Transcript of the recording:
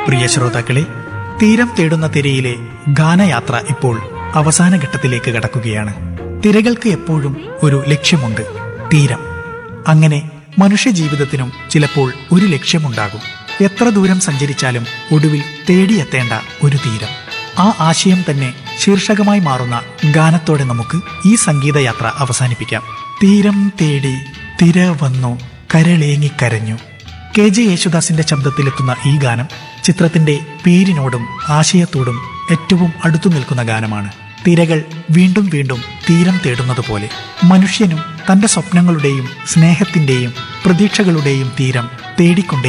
പ്രിയ ശ്രോതാക്കളെ തീരം തേടുന്ന തിരയിലെ ഗാനയാത്ര ഇപ്പോൾ അവസാന ഘട്ടത്തിലേക്ക് കടക്കുകയാണ് തിരകൾക്ക് എപ്പോഴും ഒരു ലക്ഷ്യമുണ്ട് തീരം അങ്ങനെ മനുഷ്യജീവിതത്തിനും ചിലപ്പോൾ ഒരു ലക്ഷ്യമുണ്ടാകും എത്ര ദൂരം സഞ്ചരിച്ചാലും ഒടുവിൽ തേടിയെത്തേണ്ട ഒരു തീരം ആ ആശയം തന്നെ ശീർഷകമായി മാറുന്ന ഗാനത്തോടെ നമുക്ക് ഈ സംഗീതയാത്ര അവസാനിപ്പിക്കാം തീരം തേടി തിര വന്നു കരളേങ്ങിക്കരഞ്ഞു കെ ജെ യേശുദാസിന്റെ ശബ്ദത്തിലെത്തുന്ന ഈ ഗാനം ചിത്രത്തിന്റെ പേരിനോടും ആശയത്തോടും ഏറ്റവും അടുത്തു നിൽക്കുന്ന ഗാനമാണ് തിരകൾ വീണ്ടും വീണ്ടും തീരം തേടുന്നതുപോലെ മനുഷ്യനും തന്റെ സ്വപ്നങ്ങളുടെയും സ്നേഹത്തിന്റെയും പ്രതീക്ഷകളുടെയും തീരം തേടിക്കൊണ്ടേ